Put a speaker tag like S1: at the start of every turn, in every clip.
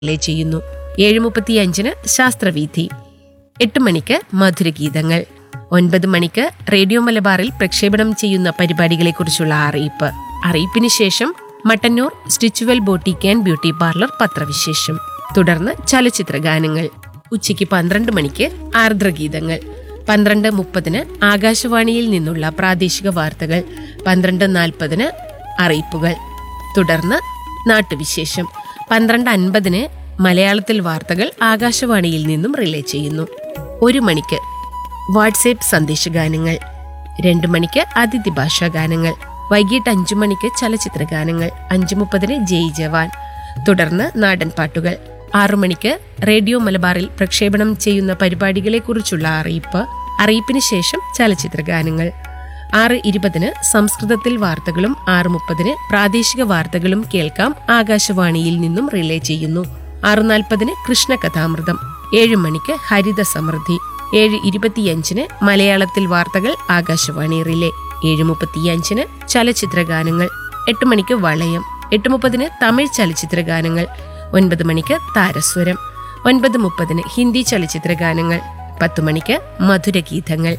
S1: relay ചെയ്യുന്നു ഏഴ് മുപ്പത്തിയഞ്ചിന് ശാസ്ത്രവീഥി എട്ട് മണിക്ക് മധുരഗീതങ്ങൾ ഒൻപത് മണിക്ക് റേഡിയോ മലബാറിൽ പ്രക്ഷേപണം ചെയ്യുന്ന പരിപാടികളെക്കുറിച്ചുള്ള അറിയിപ്പ് അറിയിപ്പിന് ശേഷം മട്ടന്നൂർ സ്റ്റിച്ചുവൽ ബോട്ടിക് ആൻഡ് ബ്യൂട്ടി പാർലർ പത്രവിശേഷം തുടർന്ന് ചലച്ചിത്ര ഗാനങ്ങൾ ഉച്ചയ്ക്ക് പന്ത്രണ്ട് മണിക്ക് ആർദ്രഗീതങ്ങൾ പന്ത്രണ്ട് മുപ്പതിന് ആകാശവാണിയിൽ നിന്നുള്ള പ്രാദേശിക വാർത്തകൾ പന്ത്രണ്ട് നാൽപ്പതിന് അറിയിപ്പുകൾ തുടർന്ന് നാട്ടുവിശേഷം പന്ത്രണ്ട് അൻപതിന് മലയാളത്തിൽ വാർത്തകൾ ആകാശവാണിയിൽ നിന്നും റിലേ ചെയ്യുന്നു ഒരു മണിക്ക് വാട്സേപ്പ് സന്ദേശഗാനങ്ങൾ രണ്ടു മണിക്ക് അതിഥി ഭാഷാ ഗാനങ്ങൾ വൈകിട്ട് അഞ്ചു മണിക്ക് ചലച്ചിത്ര ഗാനങ്ങൾ അഞ്ചു മുപ്പതിന് ജയ് ജവാൻ തുടർന്ന് നാടൻ പാട്ടുകൾ ആറു മണിക്ക് റേഡിയോ മലബാറിൽ പ്രക്ഷേപണം ചെയ്യുന്ന പരിപാടികളെക്കുറിച്ചുള്ള അറിയിപ്പ് അറിയിപ്പിന് ശേഷം ചലച്ചിത്ര ഗാനങ്ങൾ ആറ് ഇരുപതിന് സംസ്കൃതത്തിൽ വാർത്തകളും ആറ് മുപ്പതിന് പ്രാദേശിക വാർത്തകളും കേൾക്കാം ആകാശവാണിയിൽ നിന്നും റിലേ ചെയ്യുന്നു ആറ് നാൽപ്പതിന് കൃഷ്ണകഥാമൃതം ഏഴ് മണിക്ക് ഹരിത സമൃദ്ധി ഏഴ് ഇരുപത്തിയഞ്ചിന് മലയാളത്തിൽ വാർത്തകൾ ആകാശവാണി റിലേ ഏഴ് മുപ്പത്തിയഞ്ചിന് ചലച്ചിത്ര ഗാനങ്ങൾ എട്ട് മണിക്ക് വളയം എട്ട് മുപ്പതിന് തമിഴ് ചലച്ചിത്ര ഗാനങ്ങൾ ഒൻപത് മണിക്ക് താരസ്വരം ഒൻപത് മുപ്പതിന് ഹിന്ദി ചലച്ചിത്ര ഗാനങ്ങൾ പത്ത് മണിക്ക് മധുരഗീതങ്ങൾ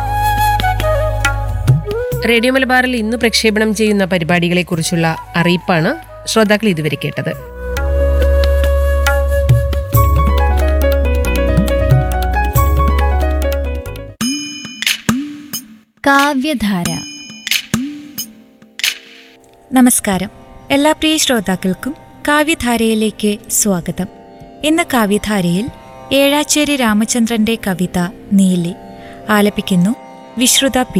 S1: റേഡിയോ മലബാറിൽ ഇന്ന് പ്രക്ഷേപണം ചെയ്യുന്ന പരിപാടികളെക്കുറിച്ചുള്ള അറിയിപ്പാണ് ശ്രോതാക്കൾ ഇതുവരെ കേട്ടത്
S2: കാവ്യധാര നമസ്കാരം എല്ലാ പ്രിയ ശ്രോതാക്കൾക്കും കാവ്യധാരയിലേക്ക് സ്വാഗതം ഇന്ന് കാവ്യധാരയിൽ ഏഴാച്ചേരി രാമചന്ദ്രന്റെ കവിത നീലി ആലപിക്കുന്നു വിശ്രുത പി